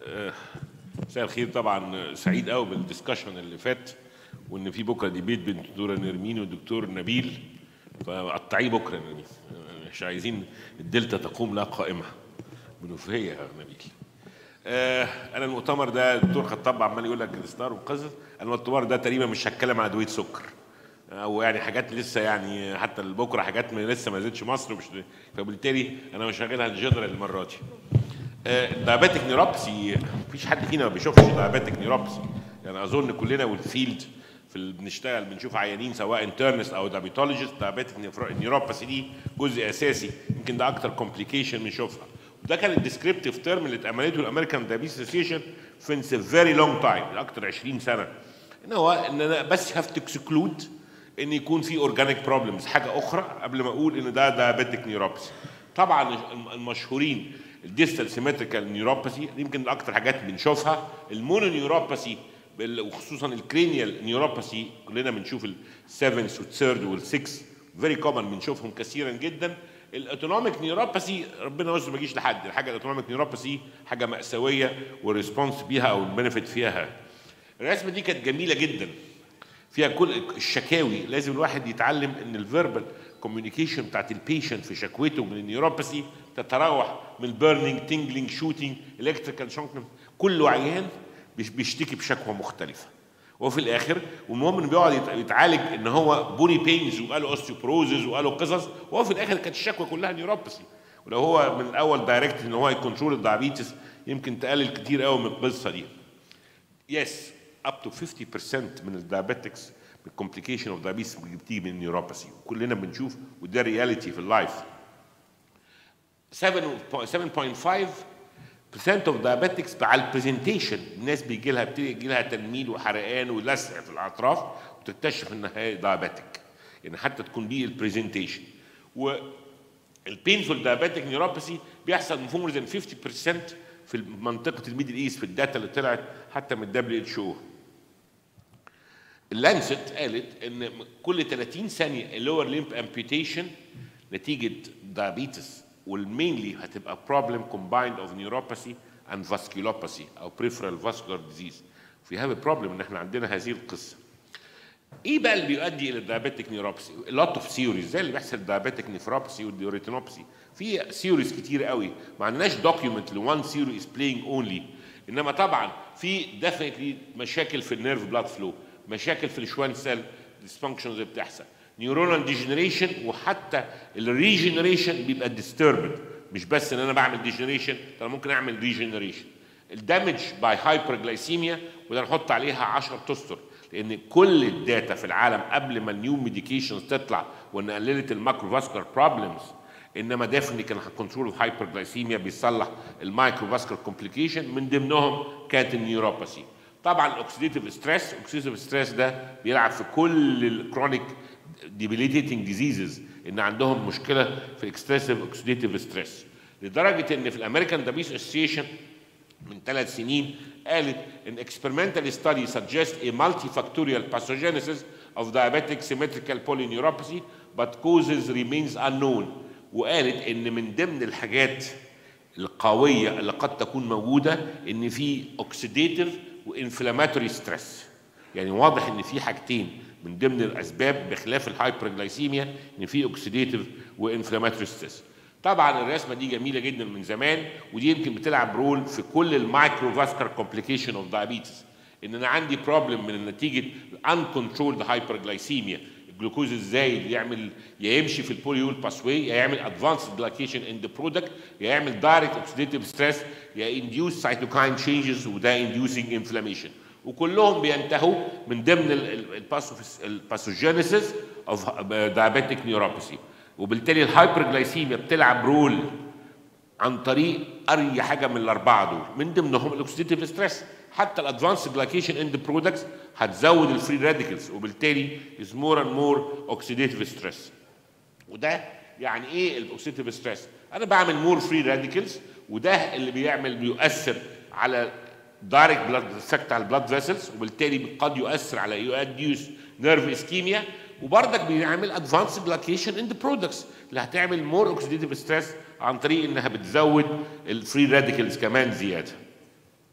آه، مساء الخير طبعا سعيد قوي بالدسكشن اللي فات وان في بكره ديبيت بين الدكتوره نرمين والدكتور نبيل فقطعيه بكره يا نرمين آه، مش عايزين الدلتا تقوم لها قائمه منوفيه يا نبيل آه انا المؤتمر ده الدكتور خطاب عمال يقول لك الستار وقصص انا المؤتمر ده تقريبا مش هتكلم عن ادويه سكر او يعني حاجات لسه يعني حتى بكره حاجات ما لسه ما زادش مصر مش فبالتالي انا مش هشغلها جنرال المره دي الدايابيتك نيوروبسي مفيش حد فينا ما بيشوفش دايابيتك نيوروبسي يعني اظن كلنا والفيلد في ال- بنشتغل بنشوف عيانين سواء انترنست او دايابيتولوجيست دايابيتك نيوروباثي دي جزء اساسي يمكن ده اكتر كومبليكيشن بنشوفها وده كان الديسكريبتيف تيرم اللي اتعملته الامريكان دايابيتس اسوسيشن since a very long time اكتر 20 سنه ان هو ان انا بس هاف تو اكسكلود ان يكون في اورجانيك بروبلمز حاجه اخرى قبل ما اقول ان ده دايابيتك نيوروباثي طبعا المشهورين الديستال سيمتريكال نيوروباثي يمكن اكتر حاجات بنشوفها المونو نيوروباثي بال- وخصوصا الكرينيال نيوروباثي كلنا بنشوف السيفنث والثيرد والسكس فيري كومن بنشوفهم كثيرا جدا الاوتونوميك نيوروباثي ربنا يستر ما يجيش لحد الحاجه الاوتونوميك نيوروباثي حاجه ماساويه والريسبونس بيها او البنفيت فيها الرسمه دي كانت جميله جدا فيها كل الشكاوي لازم الواحد يتعلم ان الفيربال كوميونيكيشن بتاعت البيشنت في شكوته من النيوروباثي تتراوح من بيرنينج تينجلينج شوتينج الكتريكال شوك كل عيان بيش- بيشتكي بشكوى مختلفه وفي الاخر والمهم انه بيقعد يت- يتعالج ان هو بوني بينز وقالوا اوستيوبروزز وقالوا قصص وهو في الاخر كانت الشكوى كلها نيوروباثي ولو هو من الاول دايركت ان هو يكونترول الدايابيتس يمكن تقلل كتير قوي من القصه دي يس اب تو 50% من الدايابيتكس بالكومبليكيشن اوف دايابيتس بتيجي من النيوروباثي وكلنا بنشوف وده رياليتي في اللايف 7.5% اوف دايابيتكس على البرزنتيشن الناس بيجي لها بتيجي يجي لها تنميل وحرقان ولسع في الاطراف وتكتشف انها هي دايابيتك يعني حتى تكون دي البرزنتيشن و البينفول دايابيتك نيوروباثي بيحصل مور ذان 50% في منطقه الميدل ايست في الداتا اللي طلعت حتى من الدبليو اتش او اللانست قالت ان كل 30 ثانيه اللور ليمب امبيوتيشن نتيجه دايابيتس والمينلي هتبقى بروبلم كومبايند اوف نيوروباثي اند فاسكولوباثي او بريفرال فاسكولار ديزيز في هذا بروبلم ان احنا عندنا هذه القصه ايه بقى اللي بيؤدي الى الدايابيتك نيوروباثي؟ لوت اوف ثيوريز زي اللي بيحصل الدايابيتك نيفروباثي والديوريتينوباثي في ثيوريز كتير قوي ما عندناش دوكيومنت لوان ثيوري از بلاينج اونلي انما طبعا في ديفينتلي مشاكل في النيرف بلاد فلو مشاكل في الشوان سيل ديسفانكشنز اللي بتحصل نيورونال ديجنريشن وحتى الريجنريشن بيبقى ديستربد مش بس ان انا بعمل ديجنريشن انا ممكن اعمل ريجنريشن الدامج باي هايبرجلايسيميا وده نحط عليها 10 تستر لان كل الداتا في العالم قبل ما النيو ميديكيشنز تطلع وان قللت الماكروفاسكولار بروبلمز انما ديفنتلي كان كنترول الهايبرجلايسيميا بيصلح المايكروفاسكولار كومبليكيشن من ضمنهم كانت النيوروباثي طبعا الاكسيديتيف ستريس الاكسيديتيف ستريس ده بيلعب في كل الكرونيك debilitating diseases ان عندهم مشكله في الاكستريسيف اوكسيديتيف ستريس لدرجه ان في الامريكان دابيس اسوسيشن من ثلاث سنين قالت ان experimental study suggests a multifactorial pathogenesis of diabetic symmetrical polyneuropathy but causes remains unknown وقالت ان من ضمن الحاجات القويه اللي قد تكون موجوده ان في اوكسيديتيف وانفلاماتوري ستريس يعني واضح ان في حاجتين من ضمن الاسباب بخلاف الهايبرجلايسيميا ان في اوكسيديتيف وانفلاماتوري ستريس طبعا الرسمه دي جميله جدا من زمان ودي يمكن بتلعب رول في كل المايكروفاسكر كومبليكيشن اوف دايابيتس ان انا عندي بروبلم من نتيجه uncontrolled hyperglycemia الجلوكوز الزايد يعمل يا يمشي في البوليول باسواي يا يعمل ادفانس جلايكيشن ان ذا برودكت يا يعمل دايركت اوكسيديتيف ستريس يا انديوس سايتوكاين تشينجز وده انديوسينج انفلاميشن وكلهم بينتهوا من ضمن الباثوجينيسيس اوف دايابيتيك نيوروباثي وبالتالي الهايبرجلايسيميا بتلعب رول عن طريق اي حاجه من الاربعه دول من ضمنهم الاكسيديتيف ستريس حتى الادفانس جلايكيشن اند برودكتس هتزود الفري راديكلز وبالتالي از مور اند مور اوكسيديتيف ستريس وده يعني ايه الاوكسيديتيف ستريس انا بعمل مور فري راديكلز وده اللي بيعمل بيؤثر على دايركت بلاد افكت على البلاد فيسلز وبالتالي قد يؤثر على يؤديوس نيرف اسكيميا وبرضك بيعمل ادفانس جلايكيشن ان ذا برودكتس اللي هتعمل مور اوكسيديتيف ستريس عن طريق انها بتزود الفري راديكلز كمان زياده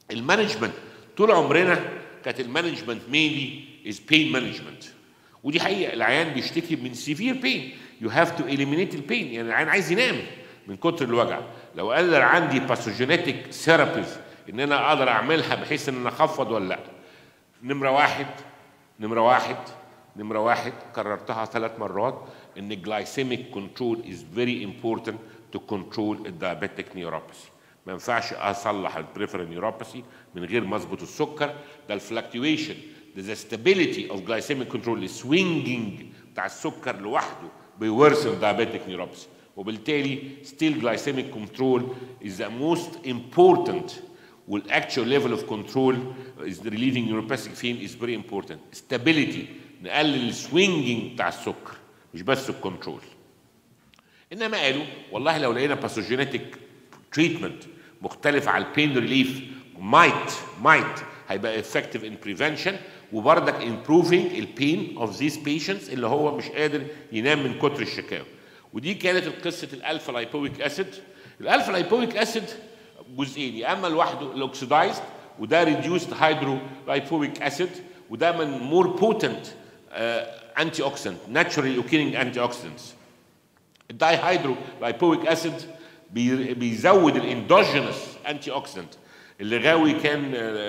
المانجمنت طول عمرنا كانت المانجمنت مينلي از بين مانجمنت ودي حقيقه العيان بيشتكي من سيفير بين يو هاف تو اليمينيت البين يعني العيان عايز ينام من كتر الوجع لو قدر عندي باثوجينيتك ثيرابيز ان انا اقدر اعملها بحيث ان انا اخفض ولا لا نمره واحد نمره واحد نمره واحد كررتها ثلاث مرات ان الجلايسيميك كنترول از فيري امبورتنت تو كنترول الدايابيتك نيوروباثي ما ينفعش اصلح البريفرال نيوروباثي من غير ما اظبط السكر ده الفلكتويشن ده stability of glycemic control السوينجنج بتاع السكر لوحده بيورثن diabetic neuropathy وبالتالي still glycemic control is the most important والاكتشوال ليفل اوف كنترول is relieving neuropathic pain is very important stability نقلل السوينجنج بتاع السكر مش بس الكنترول انما قالوا والله لو لقينا باثوجينيتك تريتمنت مختلف على البين ريليف might might هيبقى effective in prevention وبرضك improving البين of these patients اللي هو مش قادر ينام من كتر الشكاوى ودي كانت قصه الالفا لايبويك اسيد الالفا لايبويك اسيد جزئين يا اما لوحده الاوكسيدايزد وده ريديوست هيدرو لايبويك اسيد وده من مور بوتنت انتي اوكسيدنت ناتشورالي اوكيرنج انتي اوكسيدنتس الداي هيدرو لايبويك اسيد بيزود الاندوجينس انتي اوكسيدنت اللي غاوي كان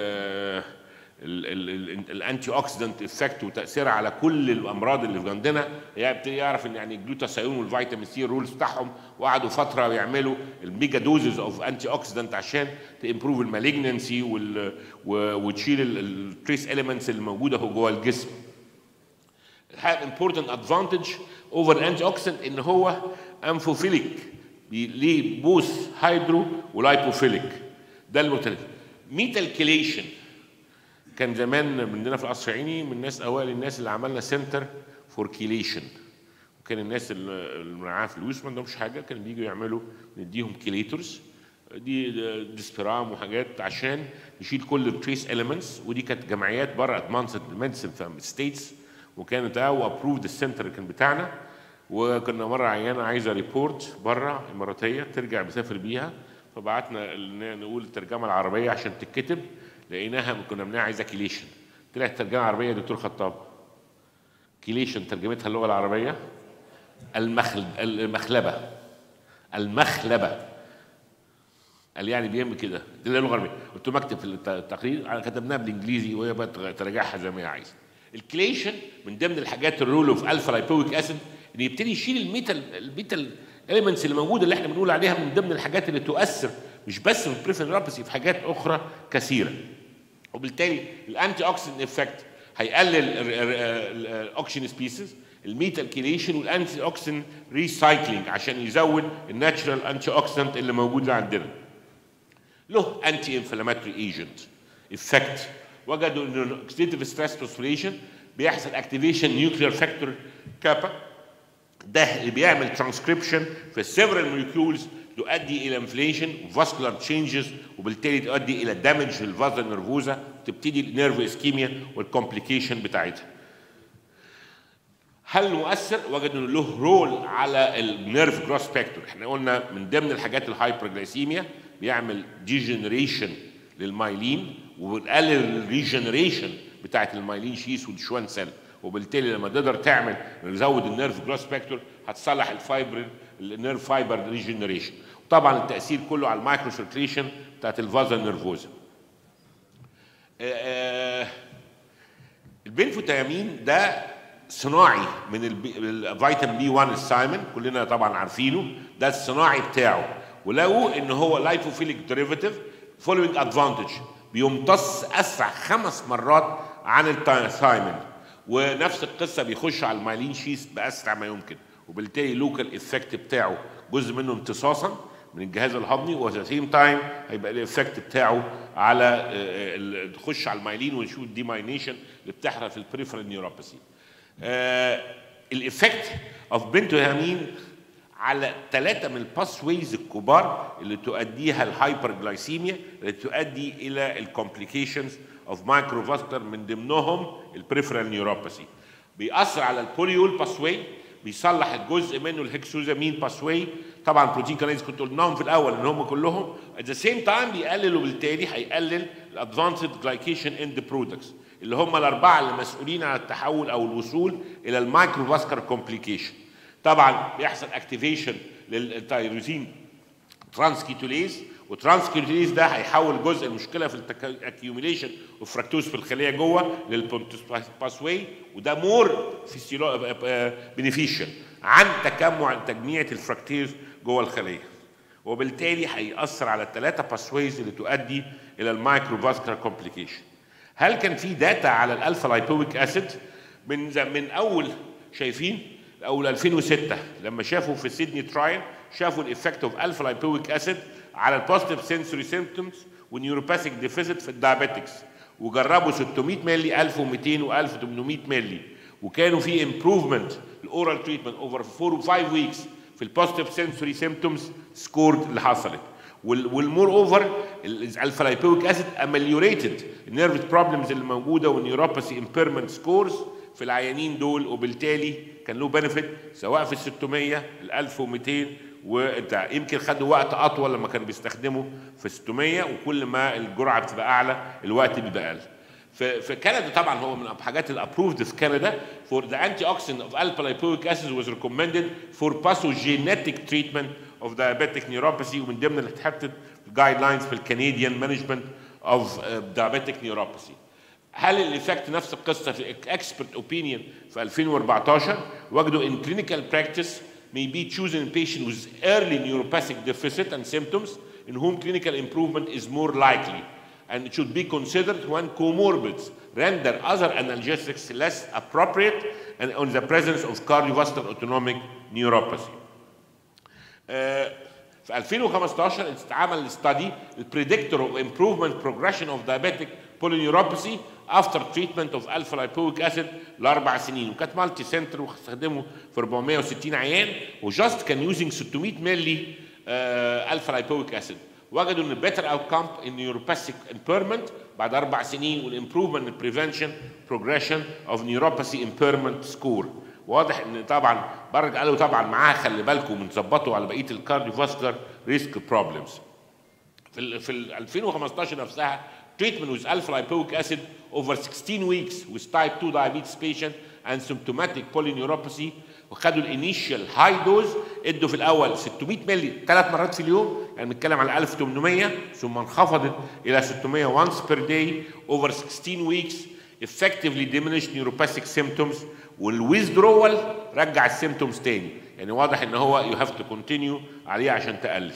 الانتي اوكسيدنت افكت وتاثيرها على كل الامراض اللي في عندنا يبتدي يعرف ان يعني الجلوتاثيون والفيتامين سي الرولز بتاعهم وقعدوا فتره بيعملوا الميجا دوزز اوف انتي اوكسيدنت عشان تمبروف المالجنسي وتشيل التريس اليمنتس اللي موجوده جوه الجسم. have important advantage over الانتي اوكسيدنت ان هو انفوفيليك ليه بوث هيدرو ولايبوفيليك ده المختلف ميتال كيليشن كان زمان مننا في القصر عيني من الناس اوائل الناس اللي عملنا سنتر فور كيليشن وكان الناس اللي معاها فلوس ما عندهمش حاجه كانوا بييجوا يعملوا نديهم كيليتورز دي ديسبرام وحاجات عشان نشيل كل التريس اليمنتس ودي كانت جمعيات بره ادفانسد ميديسن في الستيتس وكانت او ابروفد السنتر كان بتاعنا وكنا مره عيانه عايزه ريبورت بره اماراتيه ترجع مسافر بيها فبعتنا نقول الترجمه العربيه عشان تتكتب لقيناها كنا بنلاقيها عايزه كيليشن طلعت الترجمه العربيه يا دكتور خطاب كيليشن ترجمتها اللغه العربيه المخل المخلبه المخلبه قال يعني بيعمل كده دي اللغه العربيه قلت له اكتب في التقرير كتبناها بالانجليزي وهي بقى تراجعها زي ما هي عايزه الكليشن من ضمن الحاجات الرول اوف الفا لايبويك اسيد ان يبتدي يشيل الميتال الميتال اليمنتس اللي موجوده اللي احنا بنقول عليها من ضمن الحاجات اللي تؤثر مش بس في البريفرال في حاجات اخرى كثيره وبالتالي الانتي اوكسيدنت افكت هيقلل الاوكسجين سبيسيز الميتال كيليشن والانتي اوكسيدنت ريسايكلينج عشان يزود الناتشرال انتي اوكسيدنت اللي موجود عندنا له انتي انفلاماتوري ايجنت افكت وجدوا ان الاكسيديتيف ستريس فوسفوريشن بيحصل اكتيفيشن نيوكلير فاكتور كابا ده اللي بيعمل ترانسكريبشن في السيفرال موليكيولز تؤدي الى انفليشن وفاسكولار تشينجز وبالتالي تؤدي الى دامج للفازا نيرفوزا تبتدي النيرف اسكيميا والكومبليكيشن بتاعتها هل مؤثر وجدوا انه له رول على النيرف جروس فاكتور احنا قلنا من ضمن الحاجات الهايبرجلايسيميا بيعمل ديجنريشن للمايلين وبنقلل الريجنريشن بتاعت المايلين شيس والشوان سيل وبالتالي لما تقدر تعمل نزود النيرف جروس فاكتور هتصلح الفايبر النيرف فايبر ريجنريشن طبعا التاثير كله على المايكرو سيركليشن بتاعت الفازا نيرفوزا البنفوتامين ده صناعي من الفيتامين بي 1 السايمن كلنا طبعا عارفينه ده الصناعي بتاعه ولقوا ان هو لايفوفيليك ديريفاتيف فولوينج ادفانتج بيمتص اسرع خمس مرات عن الثايمن ونفس القصه بيخش على المايلين شيس باسرع ما يمكن وبالتالي لوكال افكت بتاعه جزء منه امتصاصا من الجهاز الهضمي وات سيم تايم هيبقى الافكت بتاعه على تخش على المايلين ونشوف الديماينيشن اللي بتحصل في البريفرال نيوروباثي الافكت اوف بنتوهامين على ثلاثة من الباس ويز الكبار اللي تؤديها الهايبرجلايسيميا اللي تؤدي إلى الكومبليكيشنز اوف مايكروفاسكولار من ضمنهم البريفرال نيوروباثي بيأثر على البوليول باس واي بيصلح الجزء منه الهكسوزامين باس واي طبعا بروتين كانيز كنت قلناهم في الاول ان هم كلهم at the same time بيقللوا بالتالي هيقلل الادفانسد جلايكيشن اند برودكتس اللي هم الاربعه اللي مسؤولين عن التحول او الوصول الى المايكرو فاسكر كومبليكيشن طبعا بيحصل اكتيفيشن للتيروزين ترانسكيتوليز وترانسكيتوليز ده هيحول جزء المشكله في الاكيوميليشن وفراكتوز في الخليه جوه للبونتوس باثواي وده مور بنفيشال عن تجمع تجميع الفراكتيز جوه الخليه وبالتالي هيأثر على الثلاثه باثويز اللي تؤدي الى المايكرو فاسكولار كومبليكيشن هل كان في داتا على الالفا لايبويك اسيد من من اول شايفين اول 2006 لما شافوا في سيدني تراين شافوا الايفكت اوف الفا لايبويك اسيد على البوزيتيف سنسوري سيمبتومز ونيوروباثيك ديفيسيت في الدايابيتكس وجربوا 600 مللي 1200 و1800 مللي وكانوا في امبروفمنت الاورال تريتمنت اوفر 4 و 5 ويكس في البوزيتيف سنسوري سيمبتومز سكورد اللي حصلت والمور اوفر الالفا لايبويك اسيد امليوريتد النيرفس بروبلمز اللي موجوده والنيوروباثي امبيرمنت سكورز في العيانين دول وبالتالي كان له بنفيت سواء في ال 600 ال 1200 وانت يمكن خدوا وقت اطول لما كانوا بيستخدموا في 600 وكل ما الجرعه بتبقى اعلى الوقت بيبقى اقل. في في كندا طبعا هو من الحاجات الابروفد في كندا for the antioxidant of alpha lipoic acid was recommended for pathogenetic treatment of diabetic neuropathy ومن ضمن اللي اتحطت جايد لاينز في الكنديان مانجمنت اوف diabetic neuropathy. هل الايفكت نفس القصه في اكسبرت اوبينيون في 2014 وجدوا ان كلينيكال براكتس may be chosen in patients with early neuropathic deficit and symptoms in whom clinical improvement is more likely and it should be considered when comorbids render other analgesics less appropriate and on the presence of cardiovascular autonomic neuropathy. Uh, في 2015 اتعمل study البريدكتور of improvement progression of diabetic polyneuropathy after treatment of alpha lipoic acid لاربع سنين وكانت مالتي سنتر واستخدمه في 460 عيان وجاست كان يوزنج 600 مللي الفا لايبويك اسيد وجدوا ان بيتر اوتكم ان نيوروباثيك امبيرمنت بعد اربع سنين والامبروفمنت ان بريفنشن بروجريشن اوف نيوروباثي امبيرمنت سكور واضح ان طبعا برد قالوا طبعا معاها خلي بالكم بنظبطوا على بقيه الكارديوفاسكولار ريسك بروبلمز في ال في ال 2015 نفسها treatment with alpha lipoic acid over 16 weeks with type 2 diabetes patient and symptomatic polyneuropathy وخدوا الانيشال هاي دوز ادوا في الاول 600 مللي ثلاث مرات في اليوم يعني بنتكلم على 1800 ثم انخفضت الى 600 once per day over 16 weeks effectively diminished neuropathic symptoms والwithdrawal رجع السيمتومز تاني يعني واضح ان هو you have to continue عليه عشان تقلل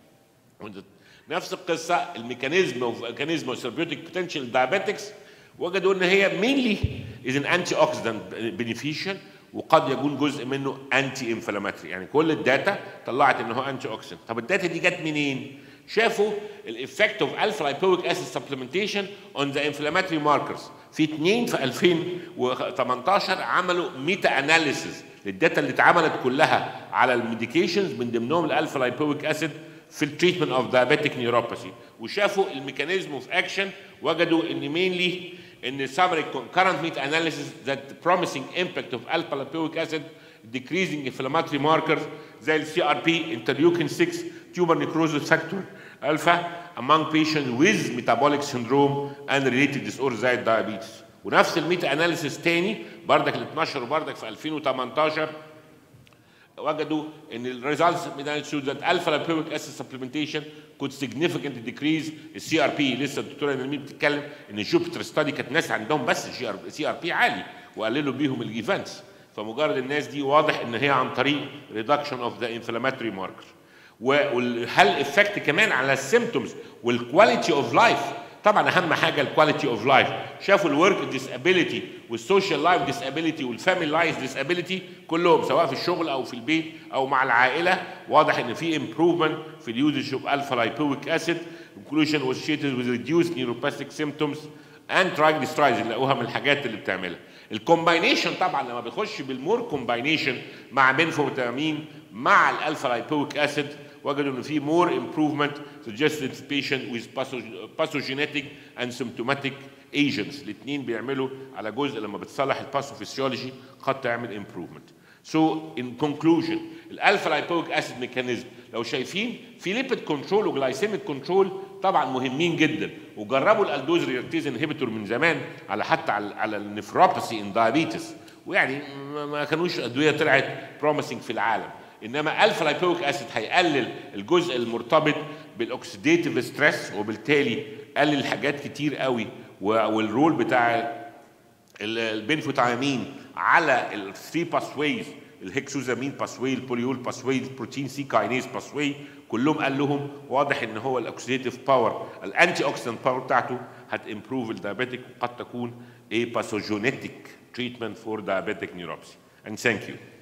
نفس القصه الميكانيزم اوف ميكانيزم اوف ثيرابيوتيك بوتنشال دايابيتكس وجدوا ان هي مينلي از ان انتي اوكسيدنت بنفيشال وقد يكون جزء منه انتي انفلاماتري يعني كل الداتا طلعت ان هو انتي اوكسيدنت طب الداتا دي جت منين؟ شافوا الايفكت اوف الفا لايبويك اسيد سبلمنتيشن اون ذا انفلاماتري ماركرز في اثنين في 2018 عملوا ميتا اناليسيز للداتا اللي اتعملت كلها على الميديكيشنز من ضمنهم الالفا لايبويك اسيد في التريتمنت اوف diabetic نيوروباثي وشافوا الميكانيزم اوف اكشن وجدوا ان مينلي ان summary concurrent meta analysis that promising impact of alpha lipoic acid decreasing inflammatory markers زي السي ار بي interleukin 6 tumor necrosis factor alpha among patients with metabolic syndrome and related disorders زي الدايابيتس ونفس الميتا اناليسيس تاني بردك اللي اتنشر بردك في 2018 وجدوا ان الريزلتس showed that alpha lipoic acid supplementation could significantly decrease السي ار بي لسه الدكتوره نرمين بتتكلم ان جوبيتر ستادي كانت ناس عندهم بس سي ار بي عالي وقللوا بيهم الايفنتس فمجرد الناس دي واضح ان هي عن طريق ريدكشن اوف ذا انفلاماتوري ماركر وهل افكت كمان على السيمتومز والكواليتي اوف لايف طبعا اهم حاجه الكواليتي اوف لايف شافوا الورك ديسابيليتي والسوشيال لايف ديسابيليتي والفاميلي لايف ديسابيليتي كلهم سواء في الشغل او في البيت او مع العائله واضح ان في امبروفمنت في اليوزج اوف الفا لايبويك اسيد inclusion associated with reduced neuropathic symptoms and triglycerides اللي لقوها من الحاجات اللي بتعملها الكومباينيشن طبعا لما بيخش بالمور كومباينيشن مع بنفوتامين مع الالفا لايبويك اسيد وجدوا ان في more improvement suggested in patient with pathogenic and symptomatic agents الاثنين بيعملوا على جزء لما بتصلح الباثوفيسيولوجي قد تعمل improvement So in conclusion الالفا لايبويك اسيد ميكانيزم لو شايفين في ليبيد كنترول وجلايسيميك كنترول طبعا مهمين جدا وجربوا الالدوز ريدكتيز انهبيتور من زمان على حتى على على النفروباثي ان دايابيتس ويعني ما كانوش ادويه طلعت بروميسنج في العالم انما الفا لايبويك اسيد هيقلل الجزء المرتبط بالاكسيديتيف ستريس وبالتالي قلل حاجات كتير قوي والرول بتاع البنفوتامين على الثري باسويز الهكسوزامين باسوي البوليول باسوي البروتين سي كاينيز باسوي كلهم قال لهم واضح ان هو الاكسيديتيف باور الانتي اوكسيدنت باور بتاعته هتمبروف الدايابيتيك وقد تكون a pathogenic treatment for diabetic neuropathy and thank you